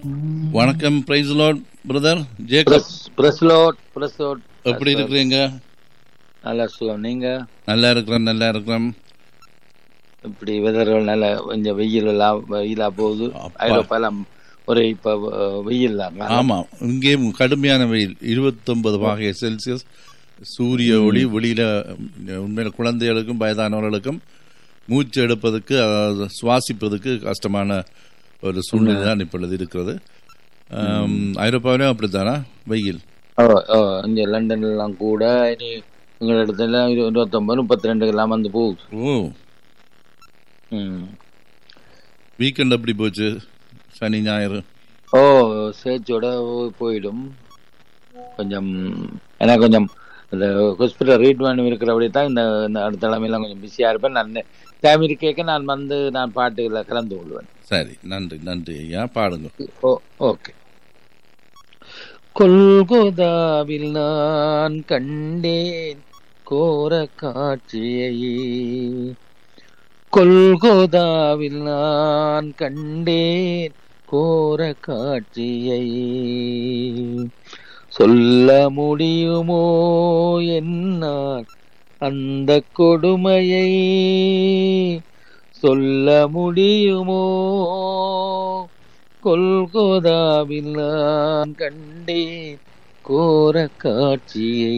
வணக்கம் praise Lord brother Jacob பிரஸ்லோட் பிரஸ்லோட் எப்படி இருக்கிறீங்க நல்லா சுகம் நீங்க நல்லா இருக்கிறேன் நல்லா இருக்கிறேன் இப்படி வெதர்கள் நல்ல கொஞ்சம் வெயில் எல்லாம் வெயிலா போகுது அப்பா. ஐரோப்பாலாம் ஒரு இப்ப அஹ், வெயில் தான் ஆமா இங்கே கடுமையான வெயில் இருபத்தொன்பது வகை செல்சியஸ் சூரிய ஒளி வெளியில உண்மையில குழந்தைகளுக்கும் வயதானவர்களுக்கும் மூச்சு எடுப்பதற்கு அதாவது சுவாசிப்பதற்கு கஷ்டமான ஒரு சூழ்நிலை தான் இப்பொழுது இருக்கிறது ஆம், ஐரோப்பாவிலும் அப்படித்தானா வெயில் ஓ ஓ இங்க லண்டன் எல்லாம் கூட இனி எங்க இடத்துல இரு- இருபத்தொன்பது முப்பத்தி ரெண்டுக்கு எல்லாம் வந்து போகுது ஓ ம். வீக்கெண்ட் எப்படி போச்சு சனி ஞாயிறு ஓ சேர்ச்சோட போயிடும் கொஞ்சம் எனக்கு கொஞ்சம் இந்த ஹாஸ்பிட்டல் ட்ரீட்மெண்ட் இருக்கிறபடி தான் இந்த இந்த அடுத்த தலைமையெல்லாம் கொஞ்சம் பிஸியாக இருப்பேன் நான் டைம் இருக்கேக்க நான் வந்து நான் பாட்டுகளில் கலந்து கொள்வேன் சரி நன்றி நன்றி ஐயா பாடுங்க ஓ ஓகே கொல்கோதாவில் நான் கண்டேன் கோர காட்சியை கொல்கோதாவில் நான் கண்டேன் கோர காட்சியை சொல்ல முடியுமோ என்னால் அந்த கொடுமையை சொல்ல முடியுமோ கொல்கோதாவில் நான் கண்டேன் கோர காட்சியை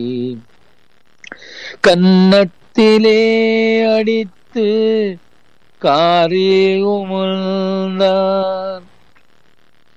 கன்னத்திலே அடித்து காரி உமிழ்ந்தார்